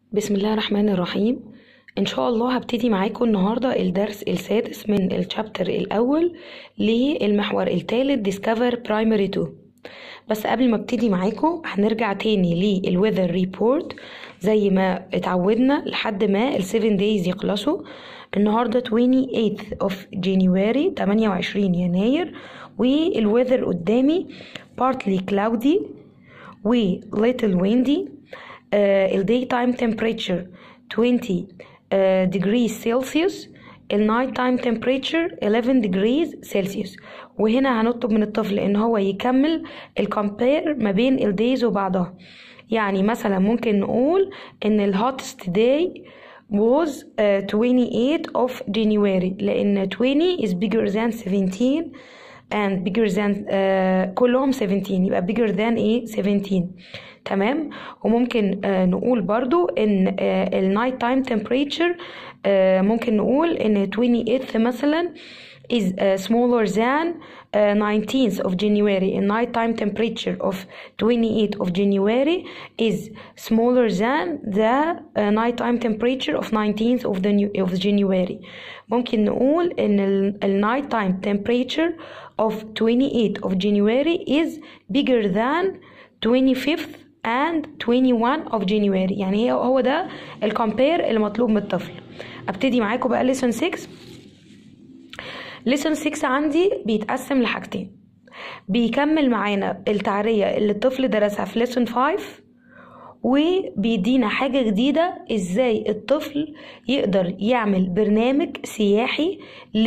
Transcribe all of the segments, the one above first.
بسم الله الرحمن الرحيم ان شاء الله هبتدي معاكم النهارده الدرس السادس من الشابتر الاول للمحور الثالث Discover Primary 2 بس قبل ما ابتدي معاكم هنرجع تاني للويذر ريبورت زي ما اتعودنا لحد ما ال 7 days يخلصوا النهارده 28th of January 28 يناير والويذر قدامي partly cloudy و little windy الداي تايم temperature 20 uh, degrees Celsius النايت تايم temperature 11 degrees Celsius وهنا هنطلب من الطفل ان هو يكمل الكومبير ما بين الدايز وبعضها يعني مثلا ممكن نقول ان الهوتست day was uh, 28 of January لان 20 is bigger than 17 and bigger than uh, كلهم 17 يبقى bigger than ايه 17 تمام وممكن uh, نقول برضو ان uh, النايت تايم temperature uh, ممكن نقول ان 28th مثلا is uh, smaller than uh, 19th of January and night time temperature of 28th of January is smaller than the uh, night time temperature of 19th of the new, of January ممكن نقول ان ال night time temperature of 28th of January is bigger than 25th and 21 of January يعني هي هو ده الكومبير المطلوب من الطفل ابتدي معاكم بقى lesson 6 lesson 6 عندي بيتقسم لحاجتين بيكمل معانا التعرية اللي الطفل درسها في lesson 5 وبيدينا حاجة جديدة ازاي الطفل يقدر يعمل برنامج سياحي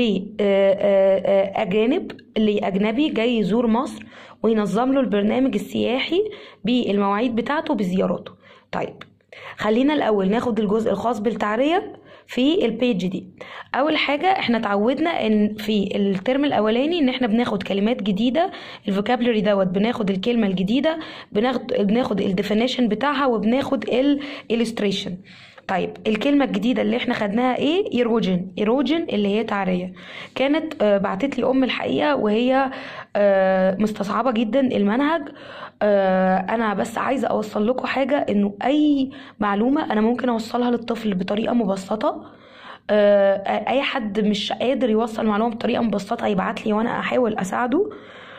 لأجانب لأجنبي جاي يزور مصر وينظم له البرنامج السياحي بالمواعيد بتاعته بزياراته طيب خلينا الأول ناخد الجزء الخاص بالتعرية في البيج دي اول حاجه احنا اتعودنا ان في الترم الاولاني ان احنا بناخد كلمات جديده الفوكابلري دوت بناخد الكلمه الجديده بناخد بناخد الديفينيشن بتاعها وبناخد الالستريشن طيب الكلمة الجديدة اللي احنا خدناها ايه ايروجن ايروجن اللي هي تعرية كانت آه بعتت لي ام الحقيقة وهي آه مستصعبة جدا المنهج آه انا بس عايزة اوصل لكم حاجة انه اي معلومة انا ممكن اوصلها للطفل بطريقة مبسطة اي حد مش قادر يوصل معلومة بطريقة مبسطة يبعت لي وانا احاول اساعده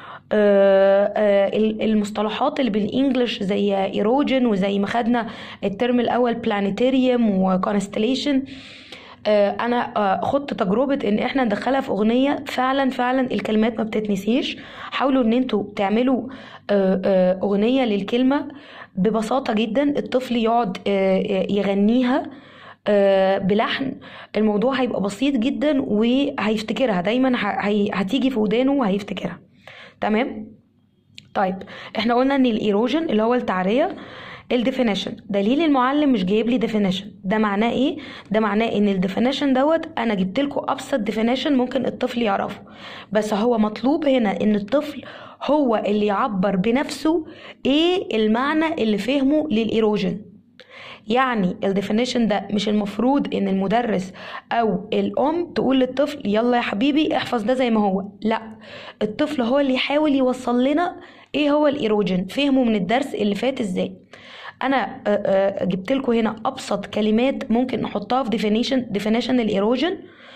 المصطلحات اللي بالانجلش زي ايروجن وزي ما خدنا الترم الاول بلانيتاريوم وكونستليشن انا خدت تجربه ان احنا ندخلها في اغنيه فعلا فعلا الكلمات ما بتتنسيش حاولوا ان انتوا تعملوا اغنيه للكلمه ببساطه جدا الطفل يقعد يغنيها بلحن الموضوع هيبقى بسيط جدا وهيفتكرها دايما هتيجي في ودانه وهيفتكرها تمام طيب احنا قلنا ان الايروجن اللي هو التعريه الديفينيشن دليل المعلم مش جايب لي ديفينيشن ده معناه ايه ده معناه ان الديفينيشن دوت انا جبت لكم ابسط ديفينيشن ممكن الطفل يعرفه بس هو مطلوب هنا ان الطفل هو اللي يعبر بنفسه ايه المعنى اللي فهمه للايروجن يعني الديفينيشن ده مش المفروض ان المدرس او الام تقول للطفل يلا يا حبيبي احفظ ده زي ما هو لا الطفل هو اللي يحاول يوصل لنا ايه هو الايروجن فهمه من الدرس اللي فات ازاي انا جبت لكم هنا ابسط كلمات ممكن نحطها في ديفينيشن ديفينيشن الايروجن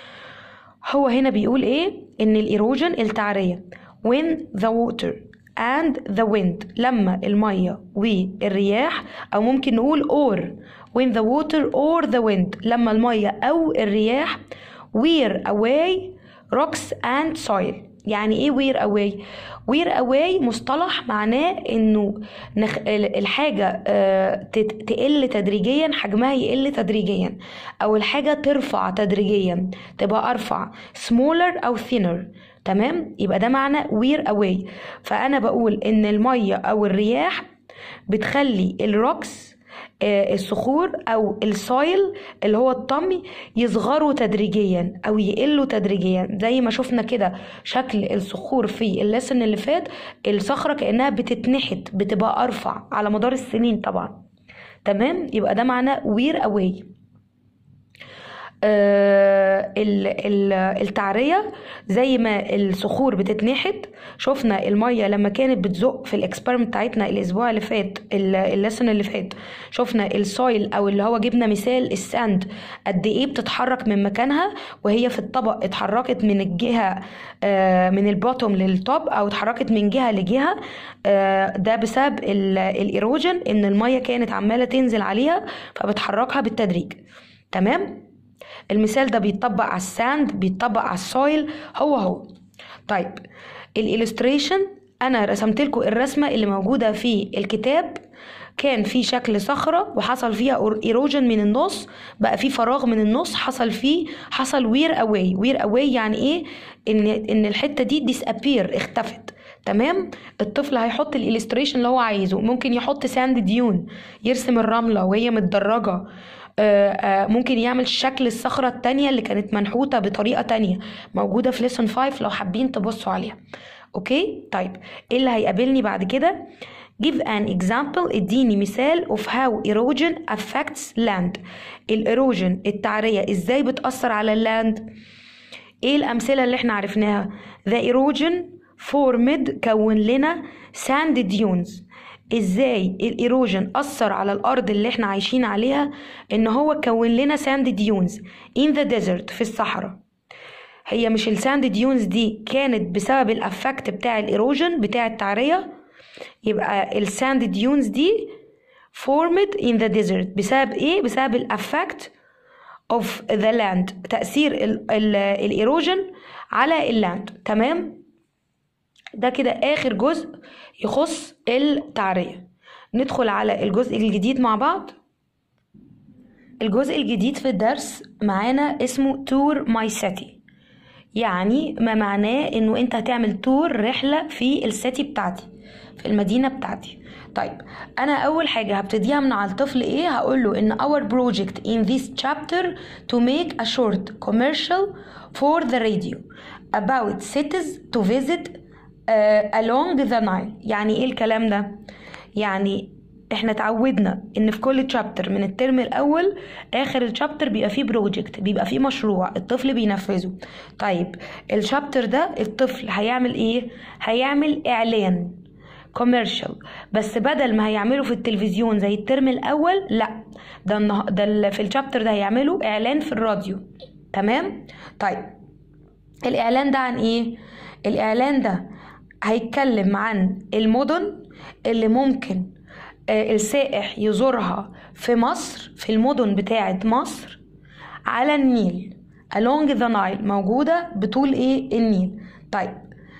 هو هنا بيقول ايه ان الايروجن التعريه when the water and the wind لما المية والرياح أو ممكن نقول or when the water or the wind لما المية أو الرياح wear away rocks and soil يعني ايه wear away wear away مصطلح معناه انه نخ... الحاجة تقل تدريجيا حجمها يقل تدريجيا او الحاجة ترفع تدريجيا تبقى ارفع smaller او thinner تمام يبقى ده معنى وير اواي فانا بقول ان الميه او الرياح بتخلي الروكس الصخور او السويل اللي هو الطمي يصغروا تدريجيا او يقلوا تدريجيا زي ما شفنا كده شكل الصخور في اللسن اللي فات الصخره كانها بتتنحت بتبقى ارفع على مدار السنين طبعا تمام يبقى ده معناه وير اواي آه، ال- ال- التعرية زي ما الصخور بتتنحت شفنا المية لما كانت بتزق في الاكسبيرمنت بتاعتنا الاسبوع اللي فات ال- الليسن اللي فات شفنا السويل او اللي هو جبنا مثال الساند قد ايه بتتحرك من مكانها وهي في الطبق اتحركت من الجهة آه، من البوتوم للتوب او اتحركت من جهة لجهة آه، ده بسبب ال- الايروجن ان المية كانت عمالة تنزل عليها فبتحركها بالتدريج تمام المثال ده بيتطبق على الساند بيتطبق على السويل هو هو طيب الالستريشن انا رسمت لكم الرسمه اللي موجوده في الكتاب كان في شكل صخره وحصل فيها ايروجن من النص بقى في فراغ من النص حصل فيه حصل وير اواي وير اواي يعني ايه ان ان الحته دي ديسابير اختفت تمام الطفل هيحط الالستريشن اللي هو عايزه ممكن يحط ساند ديون يرسم الرمله وهي متدرجه آه، آه، ممكن يعمل شكل الصخرة التانية اللي كانت منحوتة بطريقة تانية موجودة في ليسون 5 لو حابين تبصوا عليها اوكي طيب ايه اللي هيقابلني بعد كده give an example اديني مثال of how erosion affects land الايروجن التعرية ازاي بتأثر على اللاند ايه الامثله اللي احنا عرفناها the erosion formed كون لنا sand dunes ازاي الايروجن اثر على الارض اللي احنا عايشين عليها ان هو كون لنا sand dunes in the desert في الصحراء هي مش الساند ديونز دي كانت بسبب الافكت بتاع الايروجن بتاع التعرية يبقى الساند ديونز دي formed in the desert بسبب ايه بسبب الافكت of the land تأثير ال- ال- الايروجن على اللاند تمام ده كده آخر جزء يخص التعرية ندخل على الجزء الجديد مع بعض الجزء الجديد في الدرس معانا اسمه تور ماي سيتي يعني ما معناه انه انت هتعمل تور رحلة في السيتي بتاعتي في المدينة بتاعتي طيب انا اول حاجة هبتديها من على الطفل ايه هقول له ان our project in this chapter to make a short commercial for the radio about cities to visit uh, along the Nile يعني ايه الكلام ده يعني احنا اتعودنا ان في كل تشابتر من الترم الاول اخر الشابتر بيبقى فيه بروجكت بيبقى فيه مشروع الطفل بينفذه طيب الشابتر ده الطفل هيعمل ايه هيعمل اعلان كوميرشال بس بدل ما هيعمله في التلفزيون زي الترم الاول لا ده النه... ده ال- في الشابتر ده هيعمله اعلان في الراديو تمام طيب الاعلان ده عن ايه الاعلان ده هيتكلم عن المدن اللي ممكن آه، السائح يزورها في مصر في المدن بتاعة مصر على النيل along the Nile موجودة بطول ايه النيل طيب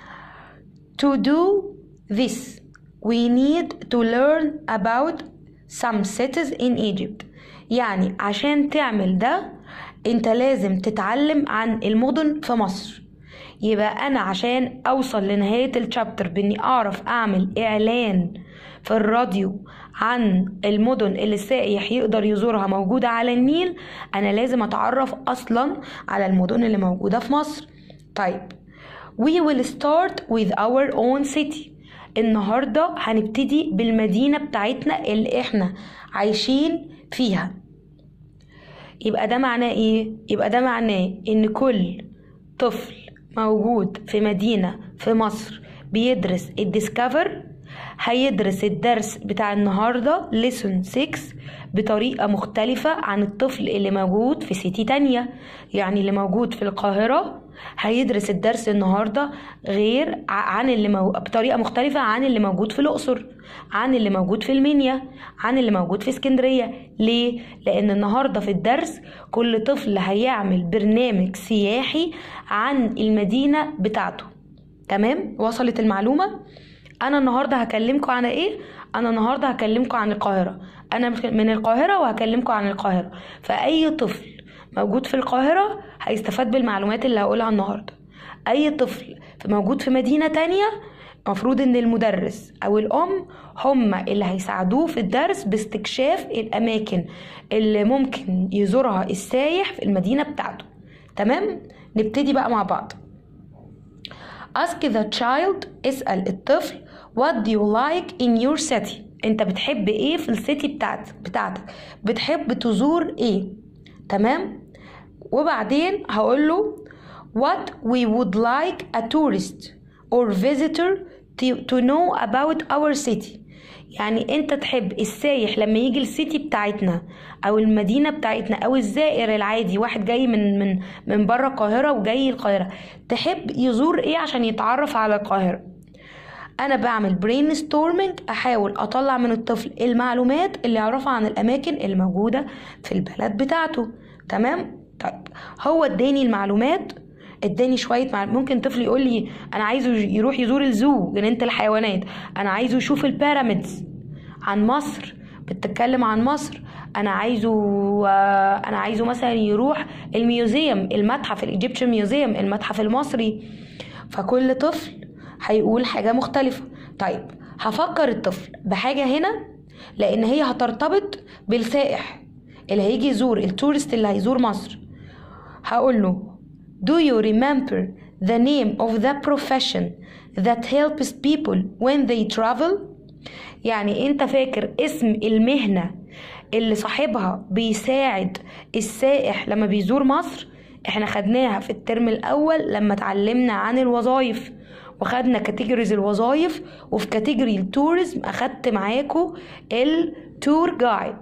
to do this we need to learn about some cities in Egypt يعني عشان تعمل ده انت لازم تتعلم عن المدن في مصر يبقى انا عشان اوصل لنهاية الشابتر باني اعرف اعمل اعلان في الراديو عن المدن اللي السائح يقدر يزورها موجودة على النيل انا لازم اتعرف اصلا على المدن اللي موجودة في مصر طيب We will start with our own city النهاردة هنبتدي بالمدينة بتاعتنا اللي احنا عايشين فيها يبقى ده معناه ايه يبقى ده معناه ان كل طفل موجود في مدينة في مصر بيدرس الديسكفر هيدرس الدرس بتاع النهاردة ليسون 6 بطريقة مختلفة عن الطفل اللي موجود في سيتي تانية يعني اللي موجود في القاهرة هيدرس الدرس النهاردة غير ع- عن اللي مو... بطريقة مختلفة عن اللي موجود في الأقصر عن اللي موجود في المنيا عن اللي موجود في اسكندرية ليه؟ لأن النهاردة في الدرس كل طفل هيعمل برنامج سياحي عن المدينة بتاعته تمام؟ وصلت المعلومة؟ أنا النهاردة هكلمكم عن إيه؟ أنا النهاردة هكلمكم عن القاهرة أنا من القاهرة وهكلمكم عن القاهرة فأي طفل موجود في القاهرة هيستفاد بالمعلومات اللي هقولها النهاردة أي طفل موجود في مدينة تانية المفروض ان المدرس او الام هم اللي هيساعدوه في الدرس باستكشاف الاماكن اللي ممكن يزورها السايح في المدينة بتاعته تمام نبتدي بقى مع بعض ask the child اسأل الطفل what do you like in your city انت بتحب ايه في السيتي بتاعت بتاعتك بتحب تزور ايه تمام وبعدين هقول له what we would like a tourist or visitor to, to know about our city يعني انت تحب السايح لما يجي السيتي بتاعتنا او المدينه بتاعتنا او الزائر العادي واحد جاي من من من بره القاهره وجاي القاهره تحب يزور ايه عشان يتعرف على القاهره انا بعمل برين ستورمنج احاول اطلع من الطفل المعلومات اللي يعرفها عن الاماكن الموجوده في البلد بتاعته تمام طيب هو اداني المعلومات اداني شويه معلومات ممكن طفل يقول لي انا عايزه يروح يزور الزو جنينه الحيوانات انا عايزه يشوف البيراميدز عن مصر بتتكلم عن مصر انا عايزه انا عايزه مثلا يروح الميوزيوم المتحف الايجيبشن ميوزيوم المتحف المصري فكل طفل هيقول حاجه مختلفه طيب هفكر الطفل بحاجه هنا لان هي هترتبط بالسائح اللي هيجي يزور التورست اللي هيزور مصر هقول له Do you remember the name of the profession that helps people when they travel? يعني انت فاكر اسم المهنة اللي صاحبها بيساعد السائح لما بيزور مصر احنا خدناها في الترم الاول لما اتعلمنا عن الوظائف وخدنا كاتيجوريز الوظائف وفي كاتيجوري التوريزم اخدت معاكو التور جايد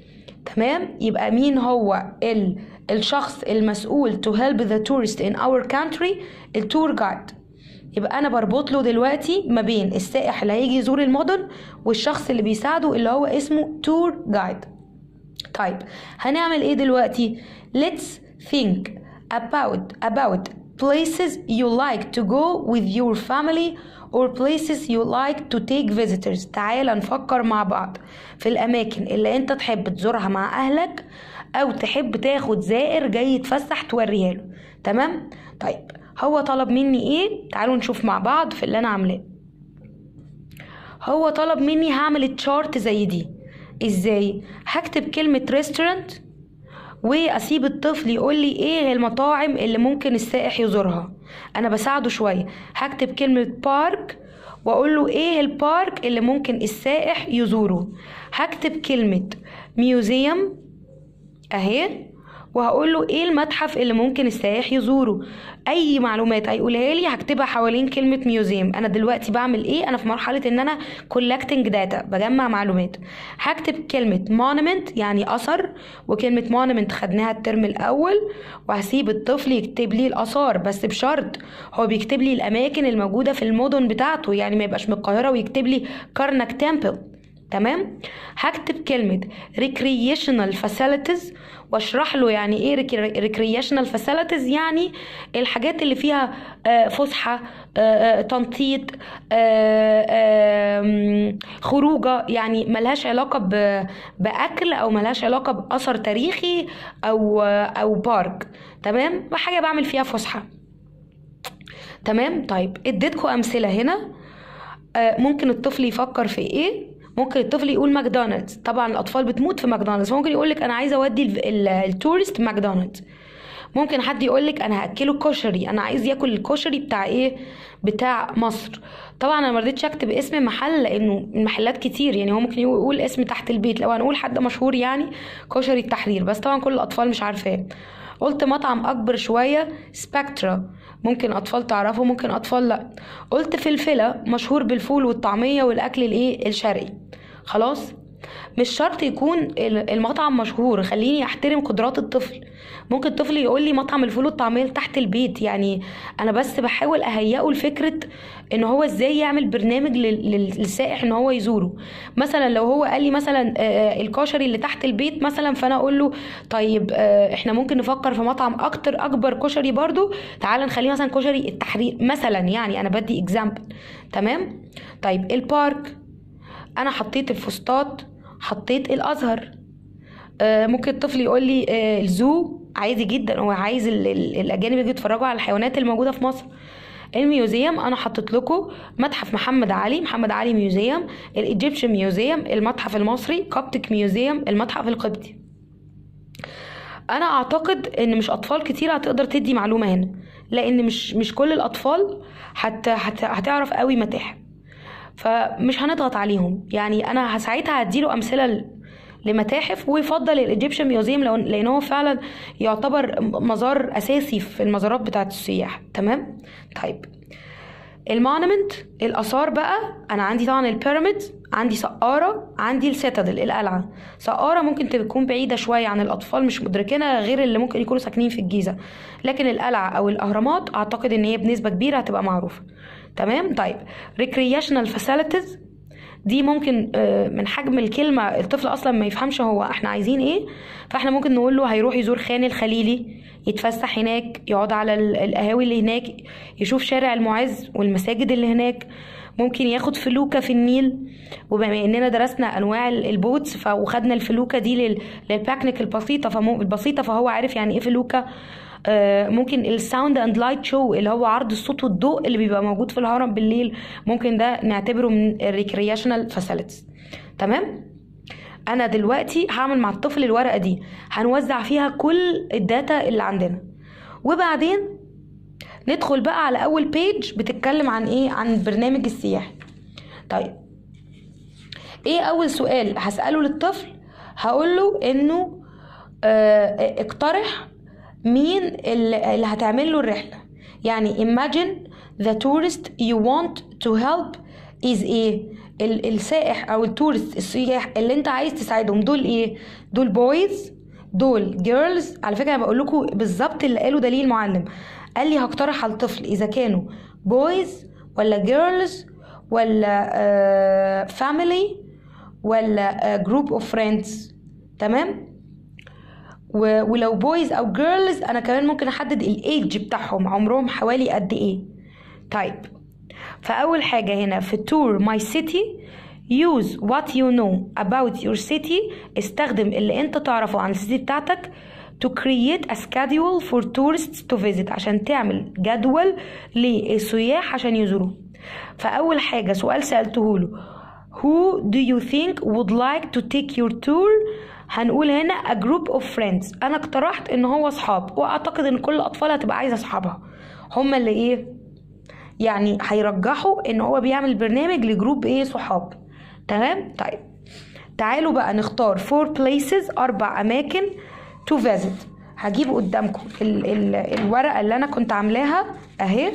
تمام يبقى مين هو ال الشخص المسؤول to help the tourist in our country التور جايد يبقى انا بربط له دلوقتي ما بين السائح اللي هيجي يزور المدن والشخص اللي بيساعده اللي هو اسمه تور جايد طيب هنعمل ايه دلوقتي let's think about about places you like to go with your family or places you like to take visitors تعال نفكر مع بعض في الأماكن اللي أنت تحب تزورها مع أهلك أو تحب تاخد زائر جاي يتفسح توريها له تمام طيب هو طلب مني ايه تعالوا نشوف مع بعض في اللي انا عاملاه هو طلب مني هعمل تشارت زي دي ازاي هكتب كلمة ريستورانت واسيب الطفل يقول لي ايه المطاعم اللي ممكن السائح يزورها انا بساعده شويه هكتب كلمه بارك واقول له ايه البارك اللي ممكن السائح يزوره هكتب كلمه ميوزيوم اهي وهقول له ايه المتحف اللي ممكن السائح يزوره اي معلومات هيقولها لي هكتبها حوالين كلمه ميوزيوم انا دلوقتي بعمل ايه انا في مرحله ان انا collecting داتا بجمع معلومات هكتب كلمه monument يعني اثر وكلمه monument خدناها الترم الاول وهسيب الطفل يكتب لي الاثار بس بشرط هو بيكتب لي الاماكن الموجوده في المدن بتاعته يعني ما يبقاش من القاهره ويكتب لي كارنك تمبل تمام هكتب كلمة recreational facilities واشرح له يعني ايه recreational facilities يعني الحاجات اللي فيها فسحة تنطيط خروجة يعني ملهاش علاقة بأكل أو ملهاش علاقة بأثر تاريخي أو أو بارك تمام وحاجة بعمل فيها فسحة تمام طيب اديتكم أمثلة هنا ممكن الطفل يفكر في ايه ممكن الطفل يقول ماكدونالدز طبعا الاطفال بتموت في ماكدونالدز ممكن يقول لك انا عايزه اودي التورست ماكدونالدز ممكن حد يقول لك انا هاكله كشري انا عايز ياكل الكشري بتاع ايه بتاع مصر طبعا انا ما رضيتش اكتب اسم محل لانه المحلات كتير يعني هو ممكن يقول اسم تحت البيت لو هنقول حد مشهور يعني كشري التحرير بس طبعا كل الاطفال مش عارفاه قلت مطعم اكبر شويه سبكترا ممكن اطفال تعرفه ممكن اطفال لا قلت فلفله مشهور بالفول والطعميه والاكل الايه الشرقي خلاص مش شرط يكون المطعم مشهور خليني احترم قدرات الطفل ممكن الطفل يقول لي مطعم الفول والطعميه تحت البيت يعني انا بس بحاول اهيئه لفكره ان هو ازاي يعمل برنامج للسائح ان هو يزوره مثلا لو هو قال لي مثلا الكشري اللي تحت البيت مثلا فانا اقول له طيب احنا ممكن نفكر في مطعم اكتر اكبر كشري برضو تعال نخليه مثلا كشري التحرير مثلا يعني انا بدي اكزامبل تمام طيب البارك انا حطيت الفسطاط حطيت الازهر آه ممكن الطفل يقول لي آه الزو عادي جدا هو عايز ال ال الاجانب يجوا يتفرجوا على الحيوانات الموجوده في مصر الميوزيوم انا حطيت لكم متحف محمد علي محمد علي ميوزيوم الايجيبشن ميوزيوم المتحف المصري كوبتك ميوزيوم المتحف القبطي انا اعتقد ان مش اطفال كتير هتقدر تدي معلومه هنا لان مش مش كل الاطفال هت هت هتعرف قوي متاحف فمش هنضغط عليهم يعني انا ساعتها هديله امثله لمتاحف ويفضل الايجيبشن ميوزيوم لو لان هو فعلا يعتبر مزار اساسي في المزارات بتاعه السياح تمام طيب المونمنت الاثار بقى انا عندي طبعا البيراميد عندي سقاره عندي السيتادل القلعه سقاره ممكن تكون بعيده شويه عن الاطفال مش مدركينها غير اللي ممكن يكونوا ساكنين في الجيزه لكن القلعه او الاهرامات اعتقد ان هي بنسبه كبيره هتبقى معروفه تمام طيب recreational facilities دي ممكن آه، من حجم الكلمة الطفل أصلا ما يفهمش هو احنا عايزين ايه فاحنا ممكن نقول له هيروح يزور خان الخليلي يتفسح هناك يقعد على ال- القهاوي اللي هناك يشوف شارع المعز والمساجد اللي هناك ممكن ياخد فلوكة في النيل وبما اننا درسنا انواع ال- البوتس ف- وخدنا الفلوكة دي لل- للباكنيك البسيطة فمو البسيطة فهو عارف يعني ايه فلوكة آه، ممكن الساوند اند لايت شو اللي هو عرض الصوت والضوء اللي بيبقى موجود في الهرم بالليل ممكن ده نعتبره من الريكرياشنال فاسيلتيز تمام انا دلوقتي هعمل مع الطفل الورقه دي هنوزع فيها كل الداتا اللي عندنا وبعدين ندخل بقى على اول بيج بتتكلم عن ايه عن البرنامج السياحي طيب ايه اول سؤال هساله للطفل هقول له انه آه، اقترح مين اللي اللي هتعمل له الرحله يعني imagine the tourist you want to help is ايه ال- السائح او التورست السياح اللي انت عايز تساعدهم دول ايه دول بويز دول جيرلز على فكره انا بقول لكم بالظبط اللي قاله دليل المعلم قال لي هقترح على الطفل اذا كانوا بويز ولا جيرلز ولا فاميلي ولا جروب اوف فريندز تمام و- ولو بويز او جيرلز انا كمان ممكن احدد الايدج بتاعهم عمرهم حوالي قد ايه طيب فاول حاجه هنا في tour my city use what you know about your city استخدم اللي انت تعرفه عن السيتي بتاعتك to create a schedule for tourists to visit عشان تعمل جدول للسياح عشان يزوروا فاول حاجه سؤال سالته له who do you think would like to take your tour هنقول هنا a group of friends انا اقترحت ان هو اصحاب واعتقد ان كل الاطفال هتبقى عايزه اصحابها هما اللي ايه يعني هيرجحوا ان هو بيعمل برنامج لجروب ايه صحاب تمام طيب تعالوا بقى نختار four places اربع اماكن to visit هجيب قدامكم ال ال الورقه اللي انا كنت عاملاها اهي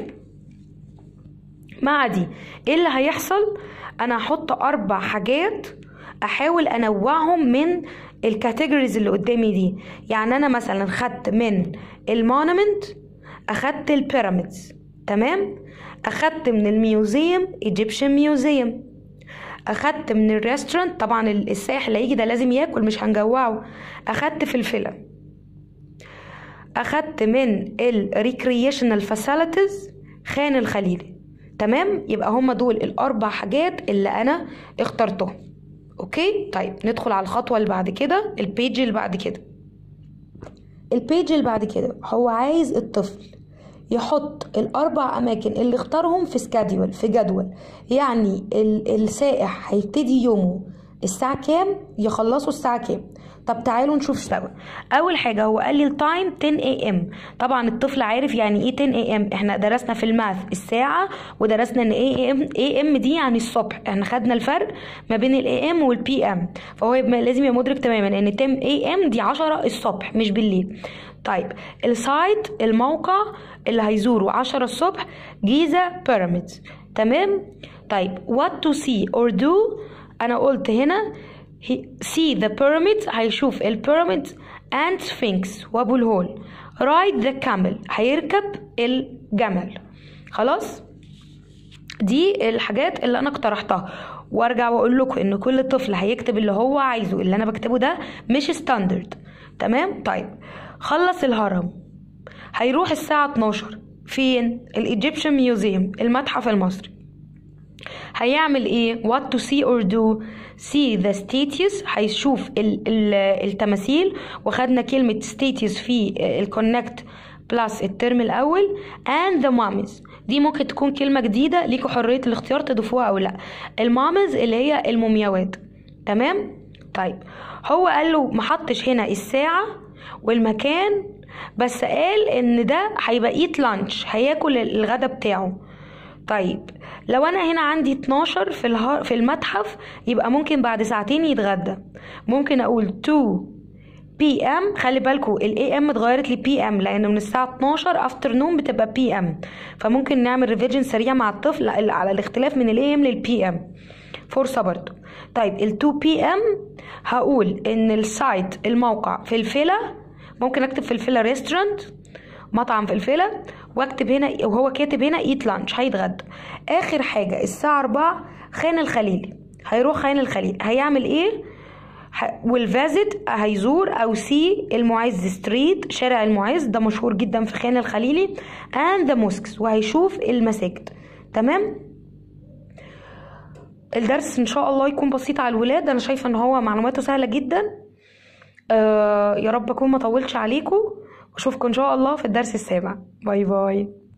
مع دي ايه اللي هيحصل انا هحط اربع حاجات احاول انوعهم من الكاتيجوريز اللي قدامي دي يعني انا مثلا خدت من المونمنت اخدت البيراميدز تمام اخدت من الميوزيوم ايجيبشن ميوزيوم اخدت من الريستورانت طبعا السائح اللي هيجي ده لازم ياكل مش هنجوعه اخدت فلفله اخدت من الريكريشنال فاسيلتيز خان الخليلي تمام يبقى هما دول الاربع حاجات اللي انا اخترتهم اوكي طيب ندخل على الخطوه اللي بعد كده البيج اللي بعد كده البيج اللي بعد كده هو عايز الطفل يحط الاربع اماكن اللي اختارهم في سكادول في جدول يعني ال- السائح هيبتدي يومه الساعة كام يخلصوا الساعة كام طب تعالوا نشوف سوا اول حاجة هو قال لي التايم 10 اي ام طبعا الطفل عارف يعني ايه 10 اي ام احنا درسنا في الماث الساعة ودرسنا ان اي ام اي ام دي يعني الصبح احنا خدنا الفرق ما بين الاي ام والبي ام فهو يبقى لازم يبقى مدرك تماما ان 10 اي ام دي 10 الصبح مش بالليل طيب السايت الموقع اللي هيزوره 10 الصبح جيزة بيراميدز تمام طيب what to see or do انا قلت هنا he- see the pyramids هيشوف البيراميدز and sphinx وابو الهول ride the camel هيركب الجمل خلاص دي الحاجات اللي انا اقترحتها وارجع واقول لكم ان كل طفل هيكتب اللي هو عايزه اللي انا بكتبه ده مش ستاندرد تمام طيب خلص الهرم هيروح الساعة 12 فين الايجيبشن ميوزيوم المتحف المصري هيعمل ايه what to see or do see the statues هيشوف ال ال التماثيل وخدنا كلمة statues في الكونكت بلس الترم الاول and the mummies دي ممكن تكون كلمة جديدة ليكوا حرية الاختيار تضيفوها او لا المامز اللي هي المومياوات تمام طيب هو قال له محطش هنا الساعة والمكان بس قال ان ده هيبقى ايت لانش هياكل الغدا بتاعه طيب لو انا هنا عندي 12 في الها... في المتحف يبقى ممكن بعد ساعتين يتغدى ممكن اقول 2 بي ام خلي بالكم الاي ام اتغيرت لبي ام لان من الساعه 12 افتر نون بتبقى بي ام فممكن نعمل ريفيجن سريع مع الطفل على الاختلاف من الاي ام للبي ام فرصه برضو طيب ال 2 بي ام هقول ان السايت الموقع في الفيلا ممكن اكتب في الفيلا ريستورانت مطعم في الفيلا واكتب هنا وهو كاتب هنا ايت لانش هيتغدى اخر حاجه الساعه 4 خان الخليلي هيروح خان الخليل هيعمل ايه والفازت هيزور او سي المعز ستريت شارع المعز ده مشهور جدا في خان الخليلي اند ذا موسكس وهيشوف المساجد تمام الدرس ان شاء الله يكون بسيط على الولاد انا شايفه ان هو معلوماته سهله جدا آه يا رب اكون ما طولتش عليكم واشوفكم ان شاء الله في الدرس السابع باي باي